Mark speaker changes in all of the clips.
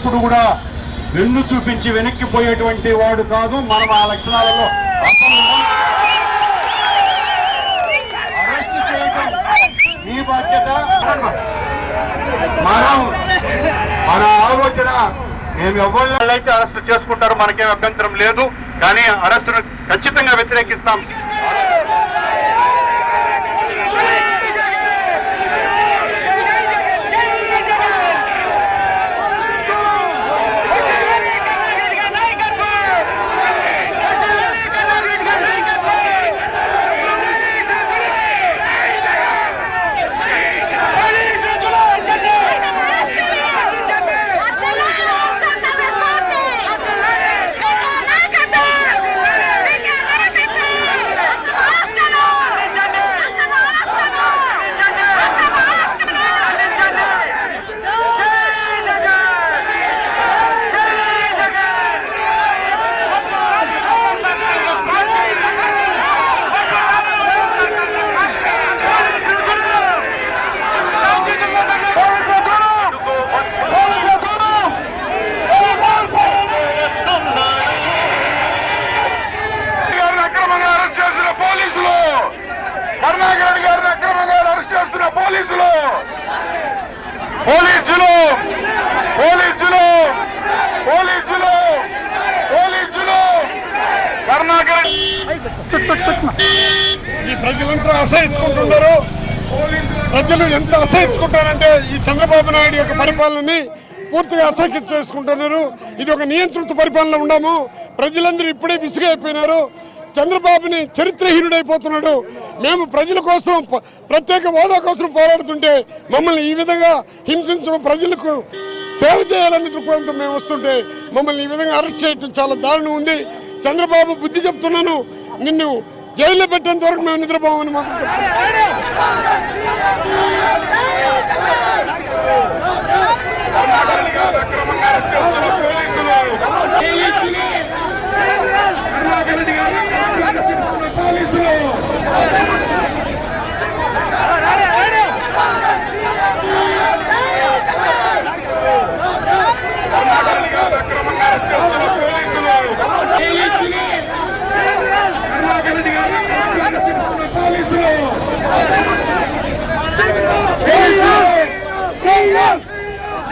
Speaker 1: ఇప్పుడు కూడా వెన్ను చూపించి వెనక్కిపోయేటువంటి వాడు కాదు మనం ఆ లక్షణాలలో అసలు ఉన్నాం. అరెస్ట్ చేయడం మీ బాధ్యత మనం మన ఆలోచన మేము ఎవరినైతే అరెస్ట్ చేసుకుంటారో మనకేం అభ్యంతరం లేదు కానీ అరెస్టును ఖచ్చితంగా వ్యతిరేకిస్తాం
Speaker 2: గారిని అక్రమంగా అరెస్ట్ చేస్తున్న పోలీసులు కరుణాకర్ రెడ్డి గారిని అక్రమంగా అరెస్ట్ చేస్తున్న పోలీసులు పోలీసులు పోలీసులు పోలీసులు పోలీసులు కరుణాకర్
Speaker 3: ఈ ప్రజలంతా అసహించుకుంటున్నారు ప్రజలు ఎంత అసహించుకుంటారంటే ఈ చంద్రబాబు నాయుడు యొక్క పరిపాలనని పూర్తిగా అసహ్య చేసుకుంటున్నారు ఇది ఒక నియంత్రిత పరిపాలన ఉన్నాము ప్రజలందరూ ఇప్పుడే విసిగైపోయినారు చంద్రబాబుని చరిత్రహీనుడైపోతున్నాడు మేము ప్రజల కోసం ప- ప్రత్యేక హోదా కోసం పోరాడుతుంటే మమ్మల్ని ఈ విధంగా హింసించడం ప్రజలకు సేవ చేయాలనే దృక్పథంతో మేము వస్తుంటే మమ్మల్ని ఈ విధంగా అరెస్ట్ చేయడం చాలా దారుణం ఉంది చంద్రబాబు బుద్ధి చెప్తున్నాను నిన్ను జైల్లో పెట్టేంత వరకు మేము నిద్రపోమని మాత్రం చెప్తున్నాను
Speaker 2: అక్రమంగా అరెస్ట్ చేస్తున్న పోలీసులు కరుణాకర్ రెడ్డి గారిని అరెస్ట్ చేస్తున్న పోలీసులు అక్రమంగా అరెస్ట్ చేస్తున్న పోలీసులు కరుణాకర్ రెడ్డి గారిని అరెస్ట్ చేస్తున్న పోలీసులు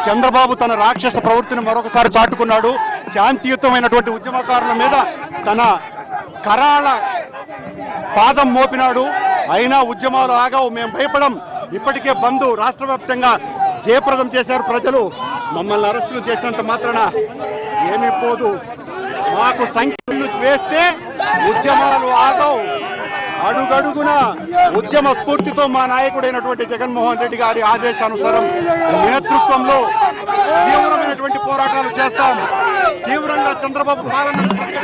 Speaker 1: చంద్రబాబు తన రాక్షస ప్రవృత్తిని మరొకసారి చాటుకున్నాడు శాంతియుతమైనటువంటి ఉద్యమకారుల మీద తన కరాళ పాదం మోపినాడు అయినా ఉద్యమాలు ఆగవు మేము భయపడం ఇప్పటికే బంధు రాష్ట్ర వ్యాప్తంగా జయప్రదం చేశారు ప్రజలు మమ్మల్ని అరెస్టులు చేసినంత మాత్రాన ఏమీ పోదు మాకు సంఖ్యలు వేస్తే ఉద్యమాలు ఆగవు అడుగడుగున ఉద్యమ స్ఫూర్తితో మా నాయకుడైనటువంటి జగన్మోహన్ రెడ్డి గారి ఆదేశానుసారం నేతృత్వంలో తీవ్రమైనటువంటి పోరాటాలు చేస్తాం తీవ్రంగా చంద్రబాబు పాలన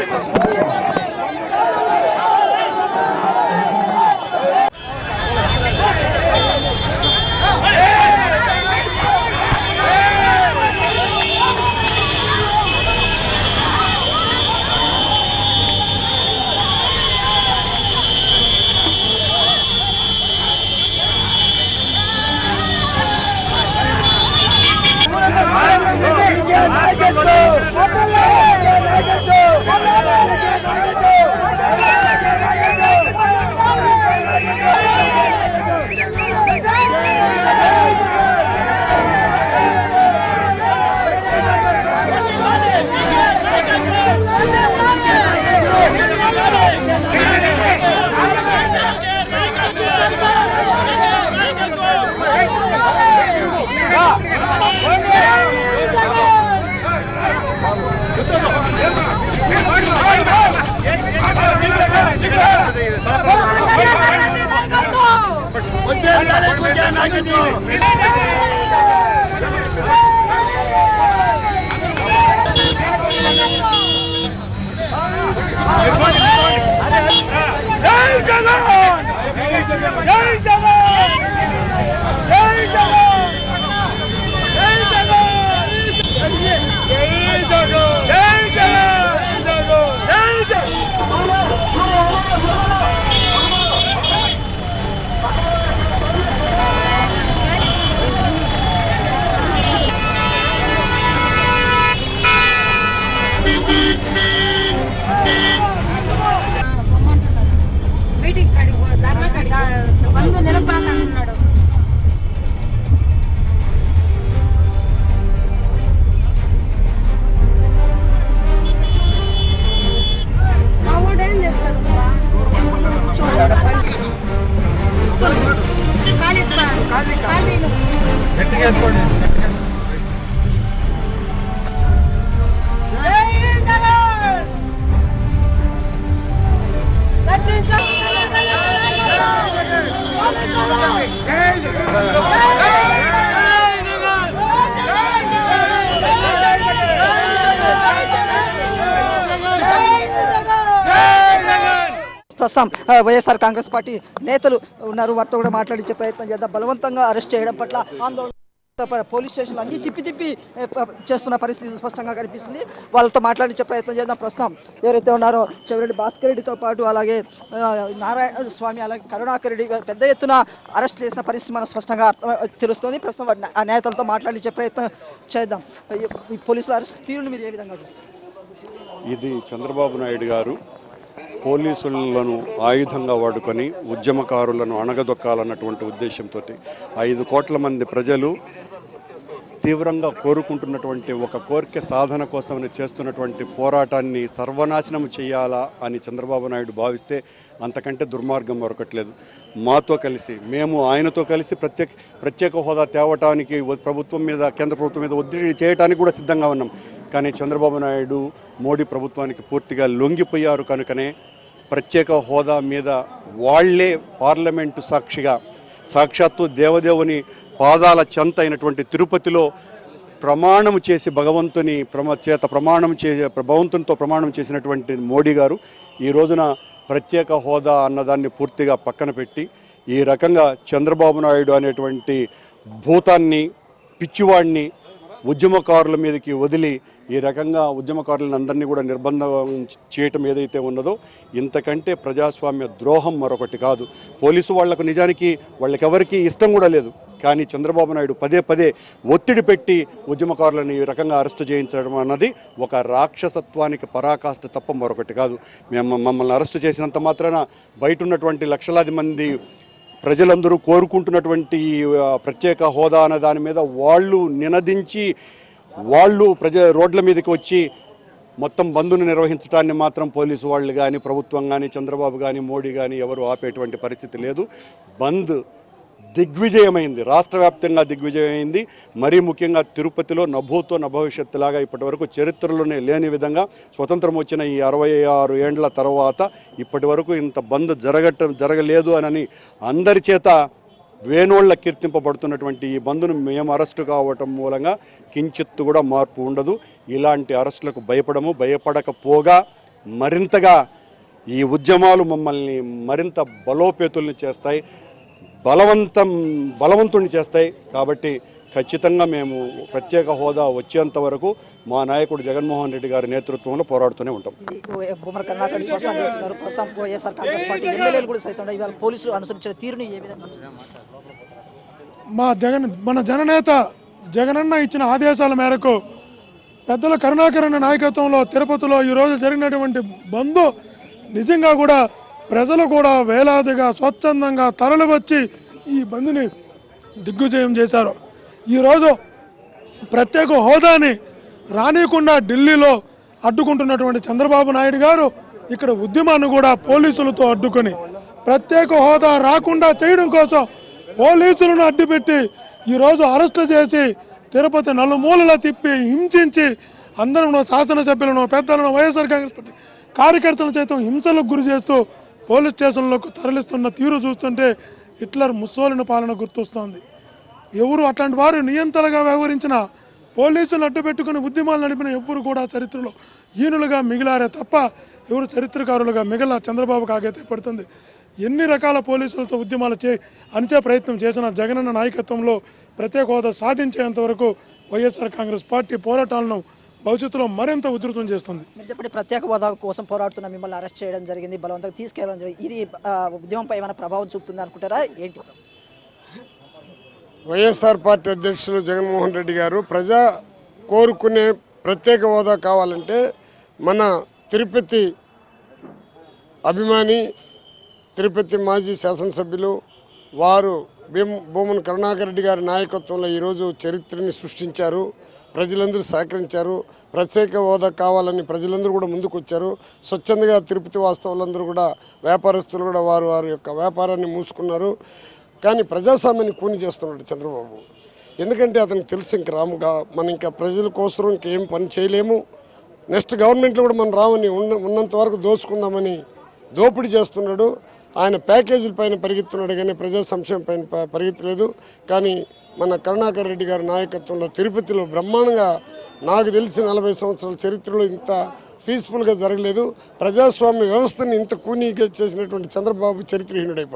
Speaker 4: మీటింగ్ కాడికి పో, ధర్నా కాడికి బంధు నిలపాలంటున్నాడు మా ఊడు ఏం చేస్తాడు అసలు? చూడు, బండి. ఖాళీ ఖాళీ ఖాళీలు. జై జగన్!
Speaker 5: ప్రస్తుతం ఆ, వైఎస్ఆర్ కాంగ్రెస్ పార్టీ నేతలు ఉన్నారు వారితో కూడా మాట్లాడించే ప్రయత్నం చేద్దాం బలవంతంగా అరెస్ట్ చేయడం పట్ల ఆందోళన ప- పోలీస్ స్టేషన్లు అన్ని తిప్పి తిప్పి ఏ, ప- చేస్తున్న పరిస్థితి స్పష్టంగా కనిపిస్తుంది వాళ్ళతో మాట్లాడించే ప్రయత్నం చేద్దాం ప్రస్తుతం ఎవరైతే ఉన్నారో చెవిరెడ్డి భాస్కర్ రెడ్డితో పాటు అలాగే ఆ, నారాయణ స్వామి అలాగే కరుణాకర్ రెడ్డి పెద్ద ఎత్తున అరెస్ట్ చేసిన పరిస్థితి మనకు స్పష్టంగా అర్థం- తెలుస్తుంది ప్రస్తుతం వారి- ఆ నేతలతో మాట్లాడించే ప్రయత్నం చేద్దాం ఈ- ఈ పోలీసుల అరెస్ట్ తీరును మీరు ఏ విధంగా చూస్తారు
Speaker 1: ఇది చంద్రబాబు నాయుడు గారు పోలీసులను ఆయుధంగా వాడుకొని ఉద్యమకారులను అణగదొక్కాలన్నటువంటి ఉద్దేశంతో ఐదు కోట్ల మంది ప్రజలు తీవ్రంగా కోరుకుంటున్నటువంటి ఒక కోరిక సాధన కోసమని చేస్తున్నటువంటి పోరాటాన్ని సర్వనాశనం చేయాలా అని చంద్రబాబు నాయుడు భావిస్తే అంతకంటే దుర్మార్గం మరొకట్లేదు మాతో కలిసి మేము ఆయనతో కలిసి ప్రత్యేక ప్రత్యేక హోదా తేవటానికి వ- ప్రభుత్వం మీద కేంద్ర ప్రభుత్వం మీద ఒత్తిడి చేయడానికి కూడా సిద్ధంగా ఉన్నాం కానీ చంద్రబాబు నాయుడు మోడీ ప్రభుత్వానికి పూర్తిగా లొంగిపోయారు కనుకనే ప్రత్యేక హోదా మీద వాళ్లే పార్లమెంటు సాక్షిగా సాక్షాత్తు దేవదేవుని పాదాల చెంత అయినటువంటి తిరుపతిలో ప్రమాణం చేసి భగవంతుని ప్రమ చేత ప్రమాణం చే భగవంతునితో ప్రమాణం చేసినటువంటి మోడీ గారు ఈ రోజున ప్రత్యేక హోదా అన్నదాన్ని పూర్తిగా పక్కన పెట్టి ఈ రకంగా చంద్రబాబు నాయుడు అనేటువంటి భూతాన్ని పిచ్చివాడిని ఉద్యమకారుల మీదకి వదిలి ఈ రకంగా ఉద్యమకారులను అందరినీ కూడా నిర్బంధం చేయటం ఏదైతే ఉన్నదో ఇంతకంటే ప్రజాస్వామ్య ద్రోహం మరొకటి కాదు పోలీసు వాళ్లకు నిజానికి వాళ్ళకెవరికీ ఇష్టం కూడా లేదు కానీ చంద్రబాబు నాయుడు పదే పదే ఒత్తిడి పెట్టి ఉద్యమకారులను ఈ రకంగా అరెస్టు చేయించడం అన్నది ఒక రాక్షసత్వానికి పరాకాష్ట తప్ప మరొకటి కాదు మేము మమ్మల్ని అరెస్టు చేసినంత మాత్రాన బయట ఉన్నటువంటి లక్షలాది మంది ప్రజలందరూ కోరుకుంటున్నటువంటి ఆ, ప్రత్యేక హోదా అనే దాని మీద వాళ్ళు నినదించి వాళ్ళు ప్రజ రోడ్ల మీదకి వచ్చి మొత్తం బంద్ను నిర్వహించడాన్ని మాత్రం పోలీసు వాళ్ళు కానీ ప్రభుత్వం కానీ చంద్రబాబు కానీ మోడీ కానీ ఎవరు ఆపేటువంటి పరిస్థితి లేదు బంద్ దిగ్విజయమైంది రాష్ట్ర వ్యాప్తంగా దిగ్విజయమైంది మరీ ముఖ్యంగా తిరుపతిలో నభూతో నభవిష్యత్తు లాగా ఇప్పటివరకు చరిత్రలోనే లేని విధంగా స్వతంత్రం వచ్చిన ఈ అరవై ఆరు ఏండ్ల తర్వాత ఇప్పటి వరకు ఇంత బంద్ జరగటం జరగలేదు అనని అందరి చేత వేణోళ్ల కీర్తింపబడుతున్నటువంటి ఈ బంధును మేము అరెస్టు కావటం మూలంగా కించిత్తు కూడా మార్పు ఉండదు ఇలాంటి అరెస్టులకు భయపడము భయపడకపోగా మరింతగా ఈ ఉద్యమాలు మమ్మల్ని మరింత బలోపేతుల్ని చేస్తాయి బలవంతం బలవంతుణ్ణి చేస్తాయి కాబట్టి ఖచ్చితంగా మేము ప్రత్యేక హోదా వచ్చేంత వరకు మా నాయకుడు జగన్మోహన్ రెడ్డి గారి నేతృత్వంలో పోరాడుతూనే ఉంటాం
Speaker 5: ఇది బొమ్మల కర్ణాకర్ స్పష్టం చేస్తున్నారు ప్రస్తుతం వైఎస్ఆర్ కాంగ్రెస్ పార్టీ ఎమ్మెల్యేలు కూడా సైతం ఇవాళ పోలీసులు అనుసరించిన తీరుని ఏ విధంగా
Speaker 3: మా జగన్ మన జననేత జగనన్న ఇచ్చిన ఆదేశాల మేరకు పెద్దల కరుణాకరణ నాయకత్వంలో తిరుపతిలో ఈ రోజు జరిగినటువంటి బంద్ నిజంగా కూడా ప్రజలు కూడా వేలాదిగా స్వచ్ఛందంగా తరలివచ్చి ఈ బంద్ని దిగ్విజయం చేశారు ఈరోజు ప్రత్యేక హోదాని రానియకుండా ఢిల్లీలో అడ్డుకుంటున్నటువంటి చంద్రబాబు నాయుడు గారు ఇక్కడ ఉద్యమాన్ని కూడా పోలీసులతో అడ్డుకొని ప్రత్యేక హోదా రాకుండా చేయడం కోసం పోలీసులను అడ్డుపెట్టి ఈరోజు అరెస్టు చేసి తిరుపతి నలుమూలలా తిప్పి హింసించి అందరం శాసనసభ్యులను పెద్దలను వైఎస్ఆర్ కాంగ్రెస్ పార్టీ కార్యకర్తలను సైతం హింసలకు గురి చేస్తూ పోలీస్ స్టేషన్లకు తరలిస్తున్న తీరు చూస్తుంటే హిట్లర్ ముస్సోలిన పాలన గుర్తొస్తోంది ఎవరు అట్లాంటి వారు నియంతలుగా వ్యవహరించిన పోలీసులు అడ్డు పెట్టుకుని ఉద్యమాలు నడిపిన ఎవ్వరు కూడా చరిత్రలో ఈనులుగా మిగిలారే తప్ప ఎవరు చరిత్రకారులుగా మిగల చంద్రబాబు కాగైతే పడుతుంది ఎన్ని రకాల పోలీసులతో ఉద్యమాలు చే అంచే ప్రయత్నం చేసిన జగనన్న నాయకత్వంలో ప్రత్యేక హోదా సాధించేంత వరకు వైఎస్ఆర్ కాంగ్రెస్ పార్టీ పోరాటాలను భవిష్యత్తులో మరింత ఉధృతం చేస్తుంది
Speaker 5: మీరు చెప్పండి ప్రత్యేక హోదా కోసం పోరాడుతున్న మిమ్మల్ని అరెస్ట్ చేయడం జరిగింది బలవంతంగా తీసుకెళ్ళడం జరిగింది ఇది ఆ, ఉద్యమంపై ఏమైనా ప్రభావం చూపుతుంది అనుకుంటారా ఏంటి
Speaker 3: వైఎస్ఆర్ పార్టీ అధ్యక్షులు జగన్మోహన్ రెడ్డి గారు ప్రజా కోరుకునే ప్రత్యేక హోదా కావాలంటే మన తిరుపతి అభిమాని తిరుపతి మాజీ శాసనసభ్యులు వారు భీమ్ భూమన్ కరుణాకర్ రెడ్డి గారి నాయకత్వంలో ఈరోజు చరిత్రని సృష్టించారు ప్రజలందరూ సహకరించారు ప్రత్యేక హోదా కావాలని ప్రజలందరూ కూడా ముందుకు వచ్చారు స్వచ్ఛందంగా తిరుపతి వాస్తవులందరూ కూడా వ్యాపారస్తులు కూడా వారు వారి యొక్క వ్యాపారాన్ని మూసుకున్నారు కానీ ప్రజాస్వామ్యాన్ని కూని చేస్తున్నాడు చంద్రబాబు ఎందుకంటే అతనికి తెలుసు ఇంక రాముగా మనం ఇంకా ప్రజల కోసం ఇంకేం పని చేయలేము నెక్స్ట్ గవర్నమెంట్లో కూడా మనం రామని ఉన్న ఉన్నంత వరకు దోచుకుందామని దోపిడీ చేస్తున్నాడు ఆయన ప్యాకేజీల పైన పరిగెత్తున్నాడు కానీ ప్రజా సంక్షేమం పైన ప- పరిగెత్తలేదు కానీ మన కరుణాకర్ రెడ్డి గారి నాయకత్వంలో తిరుపతిలో బ్రహ్మాండంగా నాకు తెలిసి నలభై సంవత్సరాల చరిత్రలో ఇంత పీస్ఫుల్గా జరగలేదు ప్రజాస్వామ్య వ్యవస్థని ఇంత కూనీగా చేసినటువంటి చంద్రబాబు చరిత్రహీనుడైపోయాడు